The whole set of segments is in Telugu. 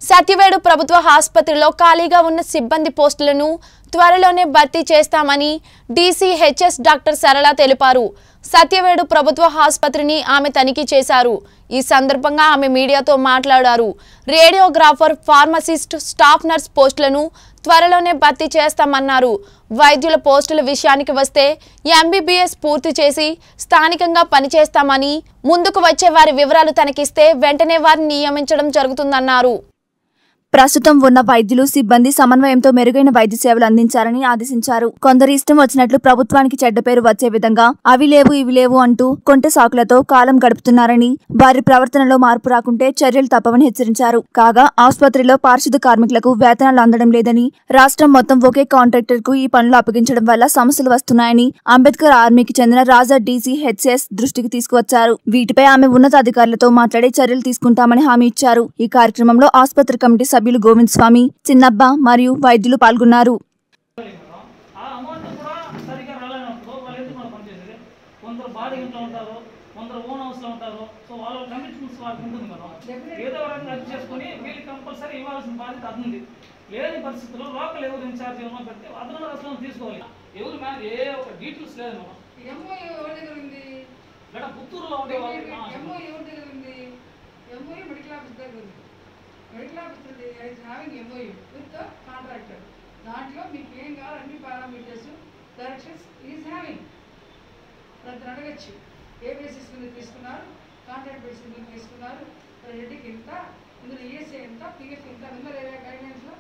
సత్యవేడు ప్రభుత్వ ఆసుపత్రిలో ఖాళీగా ఉన్న సిబ్బంది పోస్టులను త్వరలోనే భర్తీ చేస్తామని డీసీహెచ్ఎస్ డాక్టర్ సరళ తెలిపారు సత్యవేడు ప్రభుత్వ ఆసుపత్రిని ఆమె తనిఖీ చేశారు ఈ సందర్భంగా ఆమె మీడియాతో మాట్లాడారు రేడియోగ్రాఫర్ ఫార్మసిస్ట్ స్టాఫ్ నర్స్ పోస్టులను త్వరలోనే భర్తీ చేస్తామన్నారు వైద్యుల పోస్టుల విషయానికి వస్తే ఎంబీబీఎస్ పూర్తి చేసి స్థానికంగా పనిచేస్తామని ముందుకు వచ్చే వారి వివరాలు తనకిస్తే వెంటనే వారిని నియమించడం జరుగుతుందన్నారు ప్రస్తుతం ఉన్న వైద్యులు సిబ్బంది సమన్వయంతో మెరుగైన వైద్య సేవలు అందించాలని ఆదేశించారు కొందరు ఇష్టం వచ్చినట్లు ప్రభుత్వానికి చెడ్డ పేరు వచ్చే విధంగా అవి లేవు ఇవి లేవు అంటూ కొంటె సాకులతో కాలం గడుపుతున్నారని వారి ప్రవర్తనలో మార్పు రాకుంటే చర్యలు తప్పవని హెచ్చరించారు కాగా ఆసుపత్రిలో పారిశుద్ధ కార్మికులకు వేతనాలు అందడం లేదని రాష్ట్రం మొత్తం ఒకే కాంట్రాక్టర్ కు ఈ పనులు అప్పగించడం వల్ల సమస్యలు వస్తున్నాయని అంబేద్కర్ ఆర్మీకి చెందిన రాజా డీసీ హెచ్ఎస్ దృష్టికి తీసుకువచ్చారు వీటిపై ఆమె ఉన్నతాధికారులతో మాట్లాడి చర్యలు తీసుకుంటామని హామీ ఇచ్చారు ఈ కార్యక్రమంలో ఆసుపత్రి కమిటీ సభ్యులు గోవింద్ స్వామి చిన్నబ్బ మరియు వైద్యులు పాల్గొన్నారు ఆ అమౌంట్ కూడా సరిగ్గా రాలేనప్పుడు వాళ్ళు ఎందుకు మనం పనిచేసేది కొందరు బాడీ ఇంట్లో ఉంటారు కొందరు ఓన్ హౌస్లో ఉంటారు సో వాళ్ళ కమిట్మెంట్స్ వాళ్ళకి ఉంటుంది మనం ఏదో ఒక రకంగా అది చేసుకొని వీళ్ళు కంపల్సరీ ఇవ్వాల్సిన బాధ్యత అది ఉంది లేని పరిస్థితుల్లో లోకల్ ఎవరు ఇన్ఛార్జ్ ఏమో పెడితే అదనంగా అసలు తీసుకోవాలి ఎవరు మ్యాన్ ఏ ఒక డీటెయిల్స్ లేదు మనం ఎంఓ ఎవరి దగ్గర ఉంది లేదా పుత్తూరులో ఉండే వాళ్ళకి ఎంఓ ఎవరి దగ్గర ఉంది ఎంఓ మెడికల్ ఆఫీస్ దగ్గర ఉంది medical office having MO with contractor దాంట్లో మీకు ఏం కావాలి అన్ని పారామీటర్స్ డైరెక్షన్స్ ఈజ్ హ్యావింగ్ ప్రతి అడగచ్చు ఏ బేసిస్ మీద తీసుకున్నారు కాంట్రాక్ట్ బేసిస్ మీద తీసుకున్నారు రెడ్డికి ఎంత ఇందులో ఈఎస్ఐ ఎంత పిఎఫ్ ఎంత ఉందా లేదా గైడ్లైన్స్లో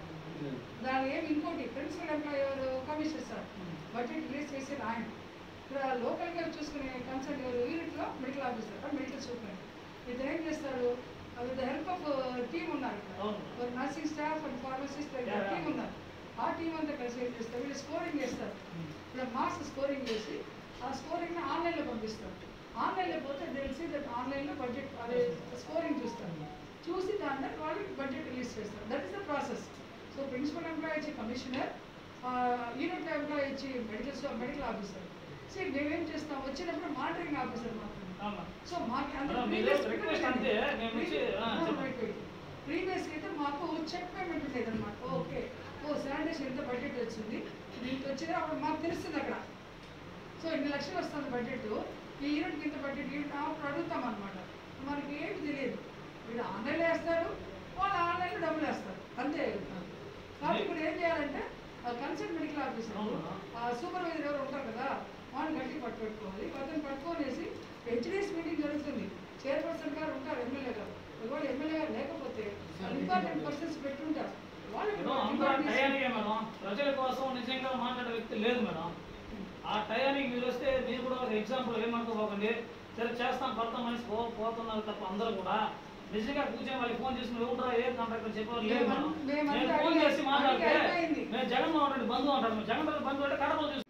దాని ఏమి ఇంకోటి ప్రిన్సిపల్ ఎంప్లాయ్ ఎవరు కమిషనర్ సార్ బడ్జెట్ రిలీజ్ చేసేది ఆయన ఇక్కడ లోకల్గా చూసుకునే కన్సల్ట్ ఎవరు యూనిట్లో మెడికల్ ఆఫీసర్ మెడికల్ సూపర్ ఇతను ఏం చేస్తాడు with the help of team ఉన్నారు అవును. ఇక్కడ nursing staff and pharmacist Yeah, yeah. Team ఉన్నారు ఆ టీం అంతా కలిసి ఏం చేస్తారు వీళ్ళు స్కోరింగ్ చేస్తారు ఇక్కడ మార్క్స్ స్కోరింగ్ చేసి ఆ స్కోరింగ్ని ఆన్లైన్లో పంపిస్తారు ఆన్లైన్లో పోతే తెలిసి ఆన్లైన్లో బడ్జెట్ అదే స్కోరింగ్ చూస్తారు చూసి దాన్ని వాళ్ళకి బడ్జెట్ రిలీజ్ చేస్తారు that is the process so principal employee వచ్చి కమిషనర్ యూనిట్ ఎంప్లాయ్ వచ్చి మెడికల్ మెడికల్ ఆఫీసర్ సో మేమేం చేస్తాం వచ్చినప్పుడు మానిటరింగ్ ఆఫీసర్ మాత్రమే అవునా? సో మాకు మేడం, మీరు request అంతే, మేము వచ్చి, ఆ, చెప్పండి. ప్రీవియస్ అయితే మాకు చెక్ పేమెంట్ ఉండేది అనమాట ఓకే ఓ శానిటేషన్ ఎంత బడ్జెట్ వచ్చింది దీనికి వచ్చింది అప్పుడు మాకు తెలుస్తుంది అక్కడ సో ఇన్ని లక్షలు వస్తుంది బడ్జెట్ ఈ యూనిట్కి ఇంత బడ్జెట్ యూనిట్ అప్పుడు అడుగుతాం అనమాట మనకి ఏమి తెలియదు వీడు ఆన్లైన్లో వేస్తాడు వాళ్ళు ఆన్లైన్లో డబ్బులు వేస్తారు అంతే కాబట్టి ఇప్పుడు ఏం చేయాలంటే కన్సల్ట్ మెడికల్ ఆఫీసర్ అవునా? సూపర్వైజర్ ఎవరు ఉంటారు కదా వాళ్ళని గట్టి పట్టు పెట్టుకోవాలి అతను పట్టుకొనేసి హెచ్డిఎస్ మీటింగ్ జరుగుతుంది చైర్పర్సన్ గారు ఉంటారు ఎమ్మెల్యే గారు ఒకవేళ ఎమ్మెల్యే గారు లేకపోతే ఇంపార్టెంట్ పర్సన్స్ పెట్టుంటారు వాళ్ళు మేడం, అందరూ ఆ టయానికే మేడం ప్రజల కోసం నిజంగా మాట్లాడే వ్యక్తి లేదు మేడం ఆ టయానికి మీరు వస్తే మీరు కూడా ఒక ఎగ్జాంపుల్ ఏమనుకోపోకండి సరే చేస్తాం పడతాం మనిషి పో పోతున్నారు తప్ప అందరూ కూడా నిజంగా కూర్చొని వాళ్ళకి ఫోన్ చేసి నువ్వు ఎవరురా ఏ కాంట్రాక్టర్ చెప్పారు లేదు మేడం మేమంతా నేను ఫోన్ అడిగి- చేసి మాట్లాడితే అడిగి అయిపోయింది. నేను జగన్మోహన్ రెడ్డి బంధువు అంటారు మీరు జగన్ రెడ్డి బంధువు అంటే కడపలో చూసి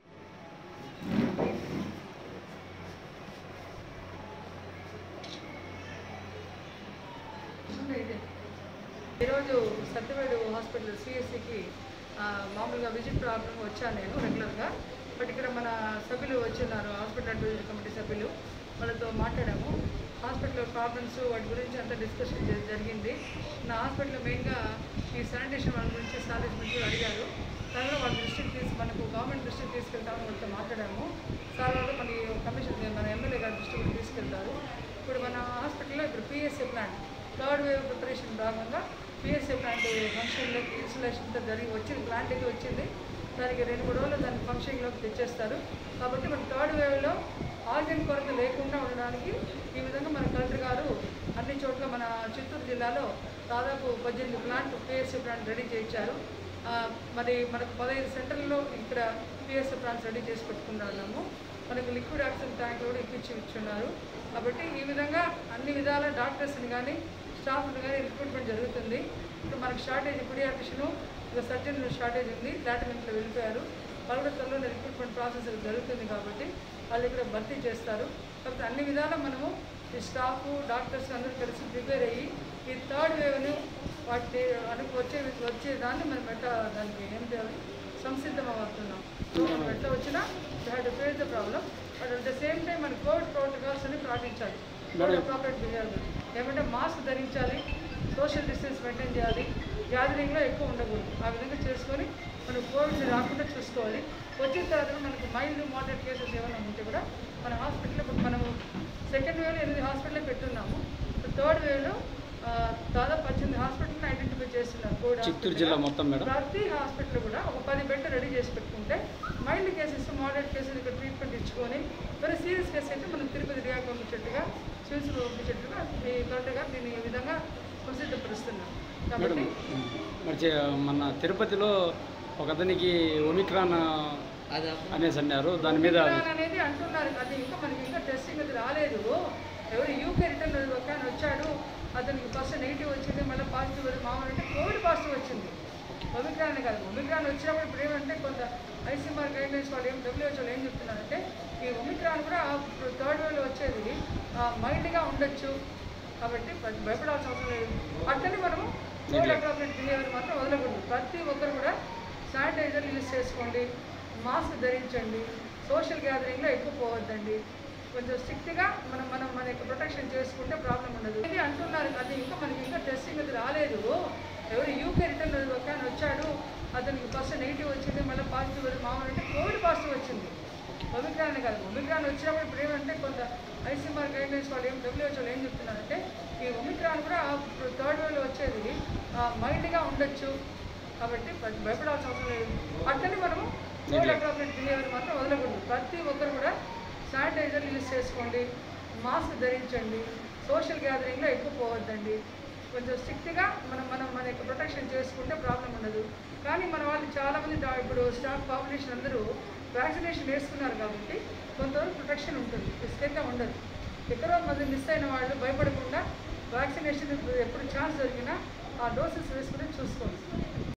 అయితే ఈరోజు సత్యవేడు హాస్పిటల్ సిఎస్సికి మామూలుగా విజిట్ ప్రాబ్లం వచ్చాను నేను రెగ్యులర్గా బట్ ఇక్కడ మన సభ్యులు వచ్చిన్నారు హాస్పిటల్ అడ్వైజరీ కమిటీ సభ్యులు వాళ్ళతో మాట్లాడాము హాస్పిటల్ ప్రాబ్లమ్స్ వాటి గురించి అంతా డిస్కషన్ జ- జరిగింది నా హాస్పిటల్ మెయిన్గా ఈ శానిటేషన్ వాళ్ళ గురించి సాలిస్మెంట్ అడిగారు దానిలో వాళ్ళ దృష్టికి తీసి మనకు గవర్నమెంట్ దృష్టికి తీసుకెళ్తామని వాళ్ళతో మాట్లాడాము సార్ వాళ్ళు మన కమిషన్ మన ఎమ్మెల్యే గారి దృష్టికి కూడా తీసుకెళ్తారు ఇప్పుడు మన హాస్పిటల్లో ఇప్పుడు PSA plant third wave preparation భాగంగా పిఎస్ఏ ప్లాంట్ ఫంక్షన్లోకి ఇన్స్టలేషన్తో జరిగి వచ్చింది ప్లాంట్ అయితే వచ్చింది దానికి రెండు మూడు రోజులు దాన్ని ఫంక్షన్లోకి తెచ్చేస్తారు కాబట్టి మన థర్డ్ వేవ్లో ఆర్గన్ కొరత లేకుండా ఉండడానికి ఈ విధంగా మన కలెక్టర్ గారు అన్ని చోట్ల మన చిత్తూరు జిల్లాలో దాదాపు పద్దెనిమిది ప్లాంట్ పిఎస్ఏ ప్లాంట్ రెడీ చేయించారు ఆ, మరి మనకు పదహైదు సెంటర్లలో ఇక్కడ పిఎస్ఏ ప్లాంట్స్ రెడీ చేసి పెట్టుకున్నాము మనకు లిక్విడ్ ఆక్సిజన్ ట్యాంక్ కూడా ఇప్పించి ఇచ్చున్నారు కాబట్టి ఈ విధంగా అన్ని విధాల డాక్టర్స్ని కానీ స్టాఫ్ని కానీ రిక్రూట్మెంట్ జరుగుతుంది ఇప్పుడు మనకు షార్టేజ్ పిడియాట్రిషను ఒక సర్జన్ షార్టేజ్ ఉంది లాటమెంట్లో వెళ్ళిపోయారు వాళ్ళు కూడా త్వరలో రిక్రూట్మెంట్ ప్రాసెస్ జరుగుతుంది కాబట్టి వాళ్ళు ఇక్కడ భర్తీ చేస్తారు కాబట్టి అన్ని విధాలా మనము ఈ స్టాఫ్ డాక్టర్స్ అందరూ కలిసి ప్రిపేర్ అయ్యి ఈ థర్డ్ వేవ్ను వాటి అనుకు వచ్చే వచ్చే దాన్ని మనం ఎట్ట దానికి ఏం చేయాలి సంసిద్ధం అవుతున్నాం సో మనం ఎట్లా వచ్చినా had to face the problem but at the same time మన కోవిడ్ ప్రోటోకాల్స్ అని పాటించాలి అప్రాపరేట్ బిహేవియర్ ఏమంటే మాస్క్ ధరించాలి సోషల్ డిస్టెన్స్ మెయింటైన్ చేయాలి గ్యాదరింగ్లో ఎక్కువ ఉండకూడదు ఆ విధంగా చేసుకొని మనం కోవిడ్ రాకుండా చూసుకోవాలి వచ్చిన తర్వాత మనకి మైల్డ్ మోడరేట్ కేసెస్ ఏమైనా ఉంటే కూడా మన హాస్పిటల్లో ఇప్పుడు మనము సెకండ్ వేవ్లో ఎనిమిది హాస్పిటల్లో పెట్టున్నాము థర్డ్ వేవ్లో ఆ, దాదాపు పద్దెనిమిది హాస్పిటల్ని ఐడెంటిఫై చేస్తున్నారు కోవిడ్ చిత్తూరు హాస్పిటల్. జిల్లా మొత్తం మేడం ప్రతి హాస్పిటల్ కూడా ఒక పది బెడ్ రెడీ చేసి పెట్టుకుంటే మైల్డ్ కేసెస్ మోడరేట్ కేసెస్ ఇక్కడ ట్రీట్మెంట్ ఇచ్చుకొని మరి సీరియస్ కేసు అయితే మనం తిరుపతి రియాక్ పంపించేట్టుగా సివిల్స్ పంపించేట్టుగా ఈ కలెక్టర్ గారు దీన్ని ఈ విధంగా ప్రసిద్ధపరుస్తున్నాం మేడం కాబట్టి మరి చే- మన తిరుపతిలో ఒక అతనికి ఒమిక్రాన్ అనేసి అన్నారు దాని మీద ఒమిక్రాన్ అనేది అంటున్నారు అది ఇంకా మనకి ఇంకా టెస్టింగ్ అది రాలేదు ఎవరు యూకే రిటర్న్ ఒక ఆయన వచ్చాడు అతనికి ఫస్ట్ నెగిటివ్ వచ్చింది మళ్ళీ పాజిటివ్ అది మామూలు అంటే కోవిడ్ పాజిటివ్ వచ్చింది ఒమిక్రాన్ కాదు ఒమిక్రాన్ వచ్చినప్పుడు ఇప్పుడు ఏమంటే కొంత ఐసీఎంఆర్ గైడ్లైన్స్ వాళ్ళు ఏం డబ్ల్యూహెచ్ఓ ఏం చెప్తున్నారంటే ఈ ఒమిక్రాన్ కూడా ఇప్పుడు థర్డ్ వేవ్లో వచ్చేది మైల్డ్గా ఉండొచ్చు కాబట్టి భయ- భయపడాల్సిన అవసరం లేదు అట్లనే మనము కోవిడ్ అప్రాప్రియేట్ బిహేవియర్ మాత్రం వదలకూడదు ప్రతి ఒక్కరు కూడా శానిటైజర్ యూజ్ చేసుకోండి మాస్క్ ధరించండి సోషల్ గ్యాదరింగ్లో ఎక్కువ పోవద్దండి కొంచెం స్ట్రిక్ట్గా మనం మనం మన యొక్క ప్రొటెక్షన్ చేసుకుంటే ప్రాబ్లం ఉండదు ఇది అంటున్నారు అది ఇంకా మనకి ఇంకా టెస్టింగ్ అది రాలేదు ఎవరు యూకే రిటర్న్ ఒక ఆయన వచ్చాడు అతనికి ఫస్ట్ నెగిటివ్ వచ్చింది మళ్ళీ పాజిటివ్ అది మామూలు అంటే కోవిడ్ పాజిటివ్ వచ్చింది ఒమిక్రాన్ కాదు ఒమిక్రాన్ వచ్చినప్పుడు ఇప్పుడు ఏమంటే కొంత ఐసీఎంఆర్ గైడ్లైన్స్ వాళ్ళు ఏం డబ్ల్యూహెచ్ఓ ఏం చెప్తున్నారంటే ఈ ఒమిక్రాన్ కూడా ఇప్పుడు థర్డ్ వేవ్లో వచ్చేది మైల్డ్గా ఉండొచ్చు కాబట్టి భయ- భయపడాల్సిన అవసరం లేదు అట్లనే మనము కోవిడ్ అప్రాప్రియేట్ బిహేవియర్ మాత్రం వదలకూడదు ప్రతి ఒక్కరు కూడా శానిటైజర్ యూజ్ చేసుకోండి మాస్క్ ధరించండి సోషల్ గ్యాదరింగ్లో ఎక్కువ పోవద్దండి కొంచెం స్ట్రిక్ట్గా మనం మనం మన యొక్క ప్రొటెక్షన్ చేసుకుంటే ప్రాబ్లం ఉండదు కానీ మన వాళ్ళు చాలామంది డా- ఇప్పుడు స్టాఫ్ పాపులేషన్ అందరూ వ్యాక్సినేషన్ వేసుకున్నారు కాబట్టి కొంతవరకు ప్రొటెక్షన్ ఉంటుంది రిస్క్గా ఉండదు ఎక్కడో మంది మిస్ అయిన వాళ్ళు భయపడకుండా వ్యాక్సినేషన్ ఎప్పుడు ఛాన్స్ దొరికినా ఆ డోసెస్ వేసుకుని చూసుకోండి